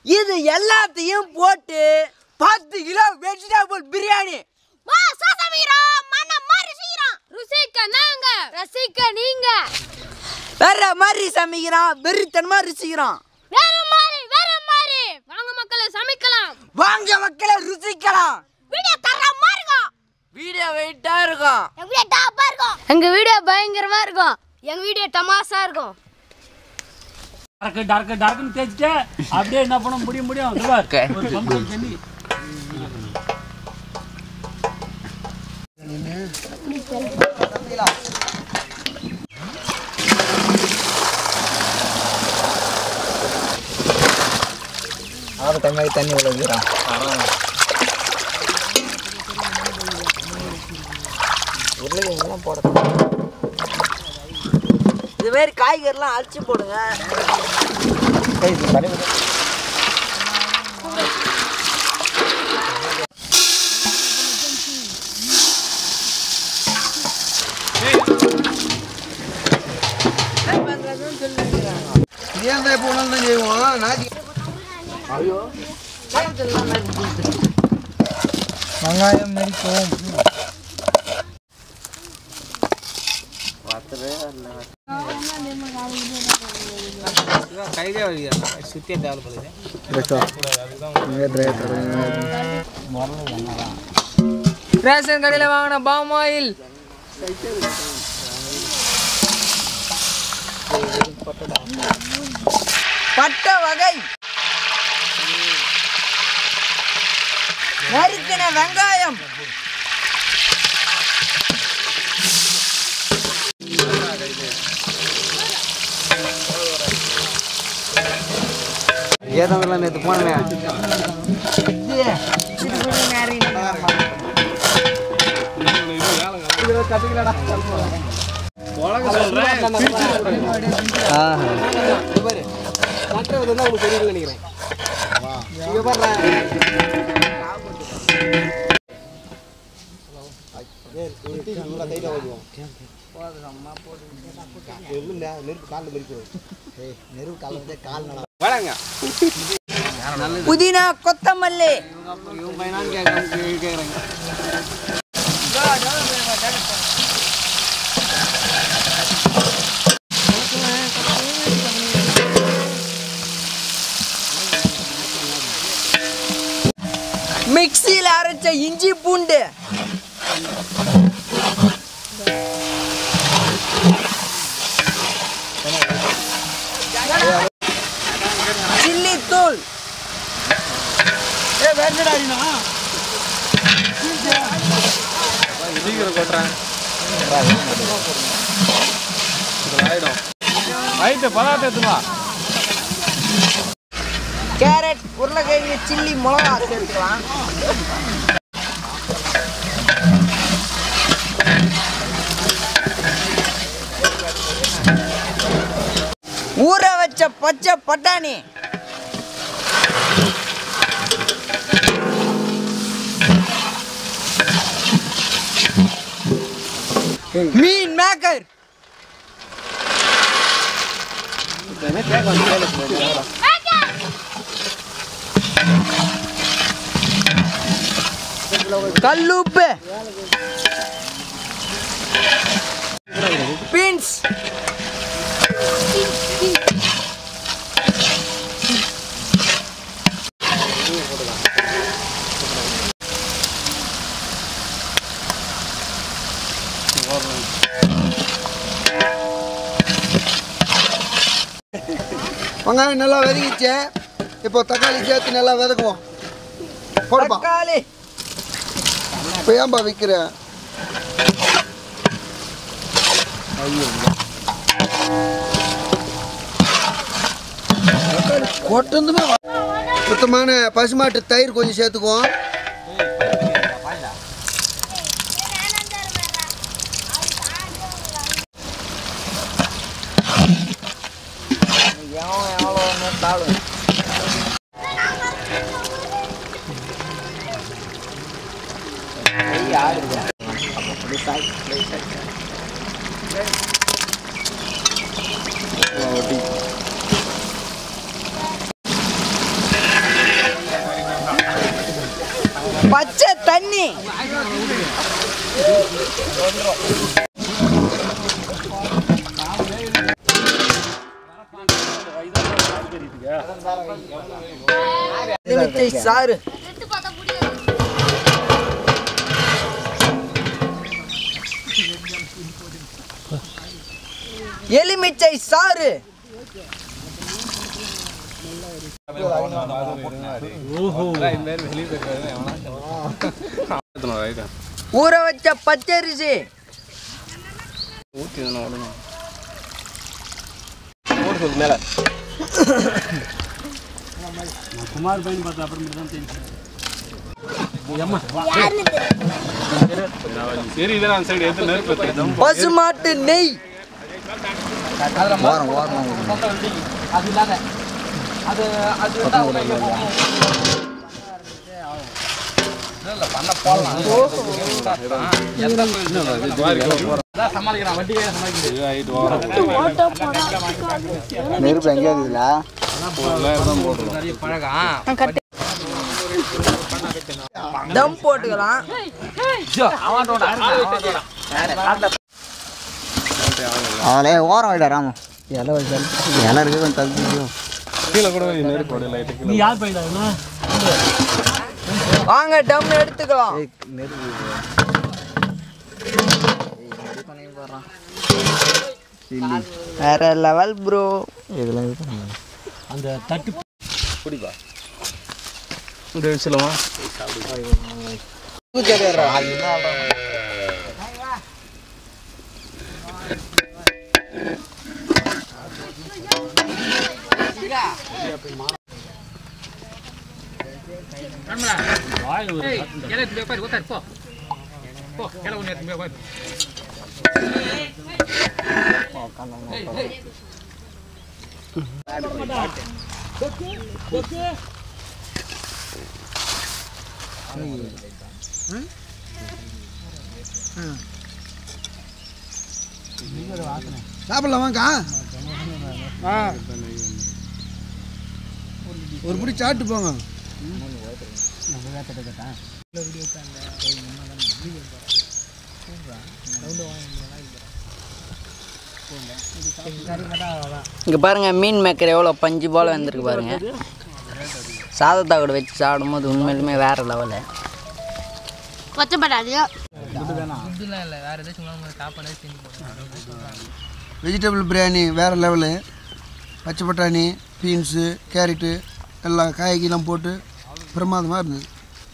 இது எல்லாத்தையும் போட்டு பத்து கிலோ வெஜிடபிள் பிரியாணி மாசா சமைக்கிறோம் மனமா ருசிக்கிறோம் ருசிக்க நாங்க ரசிக்க நீங்க வேற மாதிரி சமைக்கிறான் வெறித்தனமா ருசிக்கிறான் வேற மாதிரி வேற மாதிரி வாங்க மக்களை சமைக்கலாம் வாங்க மக்களை ருசிக்கலாம் வீடியோ தரமா இருக்கும் வீடியோ வெயிட்டா இருக்கும் எங்க வீடியோ டாப்பா இருக்கும் எங்க வீடியோ பயங்கரமா இருக்கும் எங்க வீடியோ தமாசா இருக்கும் டர்க்கு டர்க்கு டர்க்குன்னு தேய்ச்சிட்டு அப்படியே என்ன பண்ண முடியும் முடியும் இது பார், ஒரு பம்பு தண்ணி ஆறு தண்ணி தண்ணி விழுகிறான் உருளைக்கிழங்குலாம் போட இது மாதிரி காய்கறிலாம் அரைச்சி போடுங்க ஏன் தான் இப்போ ஒன்று தான் செய்வோம் நாளைக்கு வெங்காயம் நெரிக்கும் கையிலே வலிக்கிறா சுத்தியே தேவைப்படுது ரேஷன் கடையில் வாங்கின பாம் ஆயில் பட்டை வகை நறுக்கின வெங்காயம் ஏதோ நேற்று போனேன் புதினா கொத்தமல்லி மிக்ஸியில் அரைச்ச இஞ்சி பூண்டு சில்லி தூள் ரைட்டு பதார்த்தம் எடுத்துமா கேரட் உருளைக்கிழங்கு சில்லி மிளகா சேர்த்துக்கலாம் ஊற வச்ச பச்சை பட்டாணி மீன் மேக்கர் கல்லுப்பு பீன்ஸ் வெங்காயம் நல்லா வதக்கிச்சு இப்போ தக்காளி சேர்த்து நல்லா வதக்குவோம் போடுப்பா தக்காளி இப்போ ஏன்பா விற்கிற கொட்டுந்துமே சுத்தமான பசுமாட்டு தயிர் கொஞ்சம் சேர்த்துக்குவோம் தண்ணி எலுமிச்சை சாறு எடுத்து பார்த்தா முடியாது எலுமிச்சை சாறு ஊற வச்ச பச்சரிசி நான் குமார் பையன் பார்த்து அப்புறம் தான் தெரியும் ஏம்மா பசுமாட்டு நெய் ஓரம் ஓரம் நெருப்பு எங்கேயா இருக்குதுல்ல தம் போட்டுக்கலாம் அவளே ஓரம் வைடா ராமு இலை வச்சு இலை இருக்கு கொஞ்சம் தள்ளிக்கும் நீ யார் பையன் வாங்க டம் எடுத்துக்கலாம் வேற லெவல் ப்ரோ இதெல்லாம் அந்த தட்டு வாய் ஒரு சாப்பிடலாம் வாங்க ஒரு பிடி சாப்பிட்டு போங்க இங்கே பாருங்க மீன் மேக்கர் எவ்வளோ பஞ்சு போல் வந்திருக்கு பாருங்க சாதத்தை கூட வச்சு சாப்பிடும்போது உண்மையிலுமே வேற லெவலு கொச்சப்படாது வெஜிடபிள் பிரியாணி வேறு லெவலு பச்சை பட்டாணி பீன்ஸு கேரட்டு எல்லாம் காய்கறிலாம் போட்டு பிரமாதமாக இருந்தது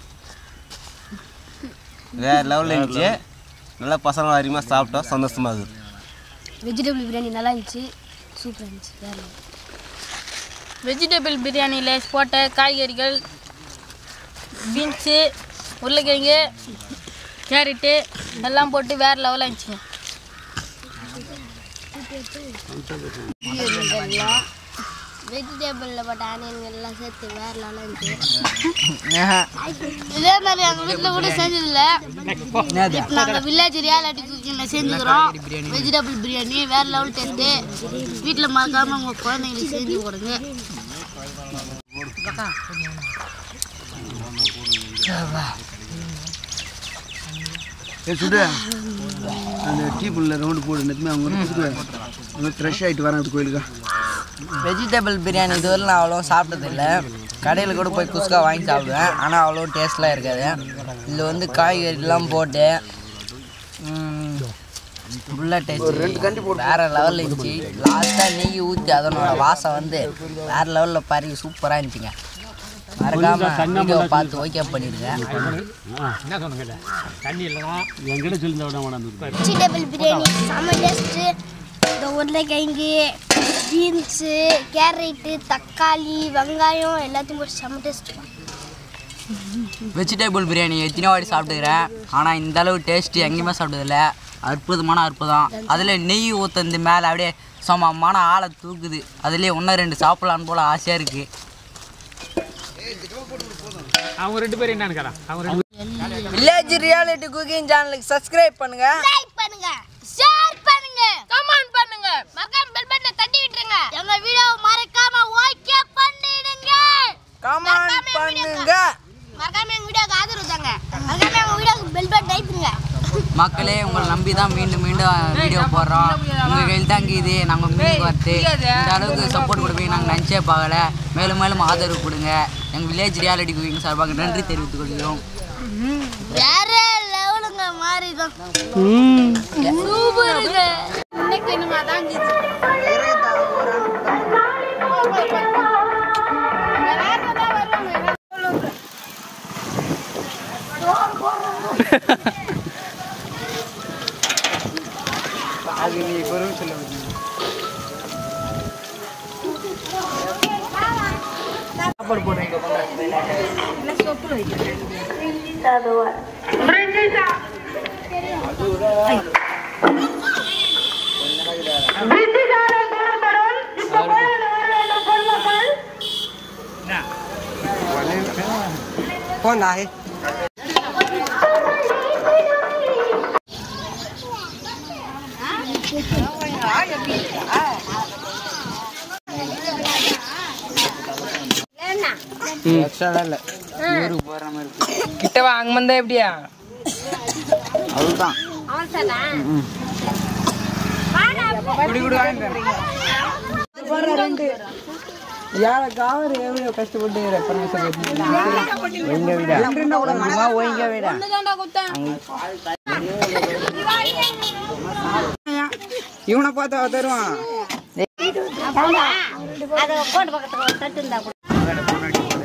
வேறு லெவலில் இருந்துச்சு நல்லா பசங்க அதிகமாக சாப்பிட்டோம் சந்தோஷமாக இருக்குது வெஜிடபிள் பிரியாணி நல்லா இருந்துச்சு சூப்பராக இருந்துச்சு வேறு வெஜிடபிள் பிரியாணியில் போட்ட காய்கறிகள் பீன்ஸு உருளைக்கிழங்கு கேரட்டு எல்லாம் போட்டு வேறு லெவலாக இருந்துச்சு வெஜிடபிளில் போட்ட ஆனியன் எல்லாம் சேர்த்து வேறு நல்லா இருந்துச்சு இதே மாதிரி எங்கள் வீட்டில் கூட செஞ்சதில்ல இப்போ நாங்கள் வில்லேஜ் ரியாலிட்டி குக்கிங்கில் செஞ்சுக்கிறோம் வெஜிடபிள் பிரியாணி வேறு லெவல் டேஸ்ட்டு வீட்டில் மறக்காமல் உங்கள் குழந்தைங்களுக்கு செஞ்சு கொடுங்க ஏ சுடு அந்த டீ புல்ல ரவுண்டு போடு நெத்துமே அவங்க கொடுத்துட்டு அவங்க ஃப்ரெஷ் ஆகிட்டு வரேன் அது கோயிலுக்கா வெஜிடபிள் பிரியாணி இதுவரை நான் அவ்வளோ சாப்பிட்டதில்ல கடையில் கூட போய் குஸ்கா வாங்கி சாப்பிடுவேன் ஆனால் அவ்வளோ டேஸ்ட்லாம் இருக்காது இதில் வந்து காய்கறிலாம் போட்டு ஃபுல்லாக டேஸ்ட் வேறு லெவலில் இருந்துச்சு லாஸ்ட்டாக நெய் ஊற்றி அதனோட வாசம் வந்து வேறு லெவலில் பரவி சூப்பராக இருந்துச்சுங்க மறக்காம வீடியோ பார்த்து ஓகே பண்ணிடுங்க என்ன சொன்னீங்க தண்ணி இல்லைனா என்கிட்ட சொல்லி விட வேணாம் வெஜிடபிள் பிரியாணி செம்ம டேஸ்ட்டு இந்த உருளைக்கிழங்கு பீன்ஸு கேரட்டு தக்காளி வெங்காயம் எல்லாத்தையும் போட்டு செம்ம டேஸ்ட்டு வெஜிடபிள் பிரியாணி எத்தனையோ வாட்டி சாப்பிட்டுக்கிறேன் ஆனால் இந்த அளவு டேஸ்ட்டு எங்கேயுமே சாப்பிட்டதில்ல அற்புதமான அற்புதம் அதில் நெய் ஊற்றுந்து மேலே அப்படியே சமமான ஆளை தூக்குது அதுலேயே ஒன்று ரெண்டு சாப்பிட்லான்னு போல் ஆசையாக இருக்குது அவங்க ரெண்டு பேரும் என்னன்னு அவங்க ரெண்டு வில்லேஜ் ரியாலிட்டி குக்கிங் சேனலுக்கு சப்ஸ்கிரைப் பண்ணுங்க லைக் பண்ணுங்க ஷேர் பண்ணுங்க கமெண்ட் பண்ணுங்க மறக்காம பெல் பட்டனை தட்டி விட்டுருங்க எங்க வீடியோ மறக்காம ஓகே பண்ணிடுங்க கமெண்ட் பண்ணுங்க மறக்காம எங்க வீடியோக்கு ஆதரவு தாங்க மறக்காம மக்களே உங்களை நம்பி தான் மீண்டும் மீண்டும் வீடியோ போடுறோம் உங்கள் கையில் தான் இது நாங்கள் மீன் வரத்து இந்த அளவுக்கு சப்போர்ட் கொடுப்பீங்க நாங்கள் நினச்சே பார்க்கல மேலும் மேலும் ஆதரவு கொடுங்க எங்கள் வில்லேஜ் ரியாலிட்டி குவிங் சார்பாக நன்றி தெரிவித்துக் கொள்கிறோம் வேற லெவலுங்க மாறி தான் சூப்பருங்க இன்னைக்கு என்னமா தான் கிட்ட வா அங்க வந்தா எப்படியா அதுதான் குடி குடி யார காவர் எவ்வளவு கஷ்டப்பட்டு எங்க வீடா எங்க வீடா இவனை பார்த்தா அவ தருவான் அதை போட்டு பக்கத்துல ஒரு தட்டு இருந்தா கூட